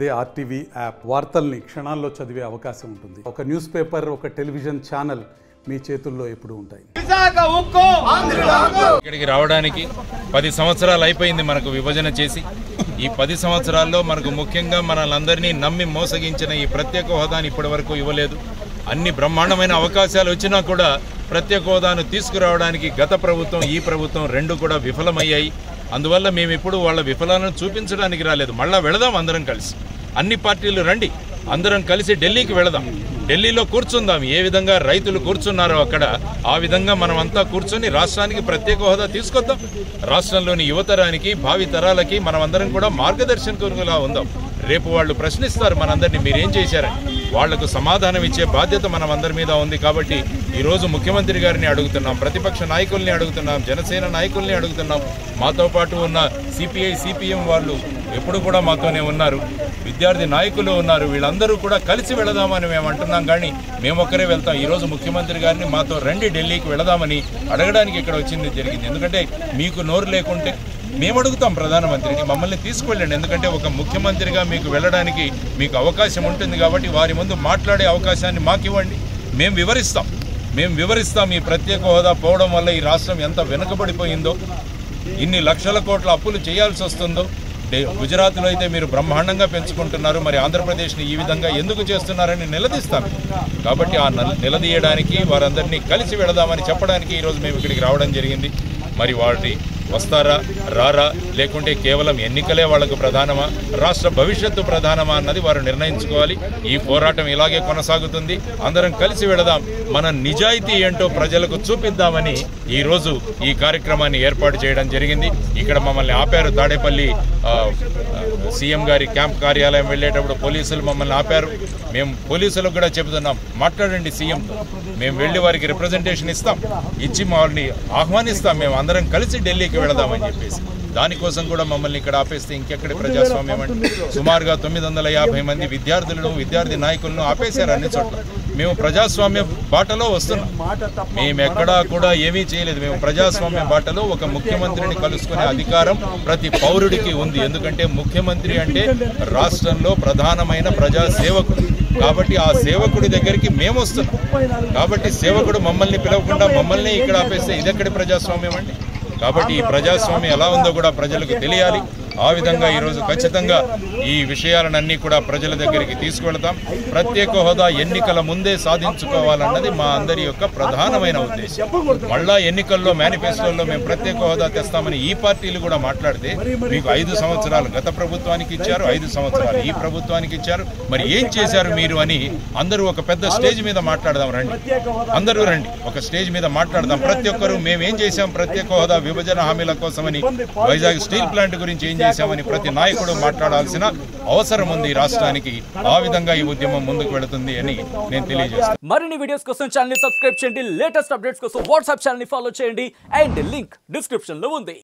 అదే RTV app వార్తల్ని క్షణాల్లో చదివే అవకాశం ఉంటుంది ఒక న్యూస్ పేపర్ ఒక టెలివిజన్ ఛానల్ మీ చేతుల్లో ఎప్పుడూ ఉంటాయి విశాఖ ఉక్కు ఇక్కడికి రావడానికి పది సంవత్సరాలు అయిపోయింది మనకు విభజన చేసి ఈ పది సంవత్సరాల్లో మనకు ముఖ్యంగా మనల్ని నమ్మి మోసగించిన ఈ ప్రత్యేక హోదాని ఇప్పటి వరకు ఇవ్వలేదు అన్ని బ్రహ్మాండమైన అవకాశాలు వచ్చినా కూడా ప్రత్యేక హోదాను తీసుకురావడానికి గత ప్రభుత్వం ఈ ప్రభుత్వం రెండు కూడా విఫలమయ్యాయి అందువల్ల మేము ఇప్పుడు వాళ్ళ విఫలాలను చూపించడానికి రాలేదు మళ్ళా వెళదాం అందరం కలిసి అన్ని పార్టీలు రండి అందరం కలిసి ఢిల్లీకి వెళదాం ఢిల్లీలో కూర్చుందాం ఏ విధంగా రైతులు కూర్చున్నారో అక్కడ ఆ విధంగా మనం అంతా కూర్చొని రాష్ట్రానికి ప్రత్యేక హోదా తీసుకొద్దాం రాష్ట్రంలోని యువతరానికి భావి తరాలకి మనం అందరం కూడా మార్గదర్శకులుగా ఉందాం రేపు వాళ్ళు ప్రశ్నిస్తారు మనందరినీ మీరేం చేశారని వాళ్లకు సమాధానం ఇచ్చే బాధ్యత మనం అందరి మీద ఉంది కాబట్టి ఈ రోజు ముఖ్యమంత్రి గారిని అడుగుతున్నాం ప్రతిపక్ష నాయకుల్ని అడుగుతున్నాం జనసేన నాయకుల్ని అడుగుతున్నాం మాతో పాటు ఉన్న సిపిఐ సిపిఎం వాళ్ళు ఎప్పుడు కూడా మాతోనే ఉన్నారు విద్యార్థి నాయకులు ఉన్నారు వీళ్ళందరూ కూడా కలిసి వెళదామని మేము అంటున్నాం కానీ మేము ఒక్కరే వెళ్తాం ఈ రోజు ముఖ్యమంత్రి గారిని మాతో రండి ఢిల్లీకి వెళదామని అడగడానికి ఇక్కడ వచ్చింది జరిగింది ఎందుకంటే మీకు నోరు లేకుంటే మేము అడుగుతాం ప్రధానమంత్రిని మమ్మల్ని తీసుకువెళ్ళండి ఎందుకంటే ఒక ముఖ్యమంత్రిగా మీకు వెళ్ళడానికి మీకు అవకాశం ఉంటుంది కాబట్టి వారి ముందు మాట్లాడే అవకాశాన్ని మాకు ఇవ్వండి మేము వివరిస్తాం మేము వివరిస్తాం ఈ ప్రత్యేక హోదా పోవడం వల్ల ఈ రాష్ట్రం ఎంత వెనుకబడిపోయిందో ఇన్ని లక్షల కోట్ల అప్పులు చేయాల్సి వస్తుందో డే- గుజరాత్లో అయితే మీరు బ్రహ్మాండంగా పెంచుకుంటున్నారు మరి ఆంధ్రప్రదేశ్ని ఈ విధంగా ఎందుకు చేస్తున్నారని నిలదీస్తాం కాబట్టి ఆ నల్- నిలదీయడానికి వారందరినీ కలిసి వెళదామని చెప్పడానికి ఈరోజు మేము ఇక్కడికి రావడం జరిగింది మరి వాటి వస్తారా రారా లేకుంటే కేవలం ఎన్నికలే వాళ్ళకు ప్రధానమా రాష్ట్ర భవిష్యత్తు ప్రధానమా అన్నది వారు నిర్ణయించుకోవాలి ఈ పోరాటం ఇలాగే కొనసాగుతుంది అందరం కలిసి వెళదాం మన నిజాయితీ ఏంటో ప్రజలకు చూపిద్దామని ఈ రోజు ఈ కార్యక్రమాన్ని ఏర్పాటు చేయడం జరిగింది ఇక్కడ మమ్మల్ని ఆపారు తాడేపల్లి ఆ, సీఎం గారి క్యాంప్ కార్యాలయం వెళ్ళేటప్పుడు పోలీసులు మమ్మల్ని ఆపారు మేము పోలీసులకు కూడా చెబుతున్నాం మాట్లాడండి సీఎంతో మేము వెళ్ళి వారికి రిప్రజెంటేషన్ ఇస్తాం ఇచ్చి వాళ్ళని ఆహ్వానిస్తాం మేము అందరం కలిసి ఢిల్లీకి వెళదామని చెప్పేసి దానికోసం కూడా మమ్మల్ని ఇక్కడ ఆపేస్తే ఇంకెక్కడి ప్రజాస్వామ్యం అంటే సుమారుగా తొమ్మిది వందల యాభై మంది విద్యార్థులను విద్యార్థి నాయకులను ఆపేశారు అన్ని చోట్ల మేము ప్రజాస్వామ్య బాటలో వస్తున్నాం మేము ఎక్కడా కూడా ఏమీ చేయలేదు మేము ప్రజాస్వామ్య బాటలో ఒక ముఖ్యమంత్రిని కలుసుకునే అధికారం ప్రతి పౌరుడికి ఉంది ఎందుకంటే ముఖ్యమంత్రి అంటే రాష్ట్రంలో ప్రధానమైన ప్రజా సేవకుడు కాబట్టి ఆ సేవకుడి దగ్గరికి మేము వస్తున్నాం కాబట్టి సేవకుడు మమ్మల్ని పిలవకుండా మమ్మల్ని ఇక్కడ ఆపేస్తే ఇదెక్కడి ప్రజాస్వామ్యం అండి కాబట్టి ఈ ప్రజాస్వామ్యం ఎలా ఉందో కూడా ప్రజలకు తెలియాలి ఆ విధంగా ఈరోజు ఖచ్చితంగా ఈ విషయాలన్నీ కూడా ప్రజల దగ్గరికి తీసుకువెళతాం ప్రత్యేక హోదా ఎన్నికల ముందే సాధించుకోవాలన్నది మా అందరి యొక్క ప్రధానమైన ఉద్దేశం మళ్ళా ఎన్నికల్లో మేనిఫెస్టోలో మేము ప్రత్యేక హోదా తెస్తామని ఈ పార్టీలు కూడా మాట్లాడితే మీకు ఐదు సంవత్సరాలు గత ప్రభుత్వానికి ఇచ్చారు ఐదు సంవత్సరాలు ఈ ప్రభుత్వానికి ఇచ్చారు మరి ఏం చేశారు మీరు అని అందరూ ఒక పెద్ద స్టేజ్ మీద మాట్లాడదాం రండి అందరూ రండి ఒక స్టేజ్ మీద మాట్లాడదాం ప్రతి ఒక్కరూ మేమేం చేశాం ప్రత్యేక హోదా విభజన హామీల కోసమని వైజాగ్ స్టీల్ ప్లాంట్ గురించి ఏం చేశామని ప్రతి నాయకుడు మాట్లాడాల్సిన అవసరం ఉంది ఈ రాష్ట్రానికి ఆ విధంగా ఈ ఉద్యమం ముందుకు వెళుతుంది అని నేను తెలియజేస్తాను మరిన్ని వీడియోస్ కోసం ఛానల్ ని సబ్స్క్రైబ్ చేయండి లేటెస్ట్ అప్డేట్స్ కోసం వాట్సాప్ ఛానల్ ని ఫాలో చేయండి అండ్ లింక్ డిస్క్రిప్షన్ లో ఉంది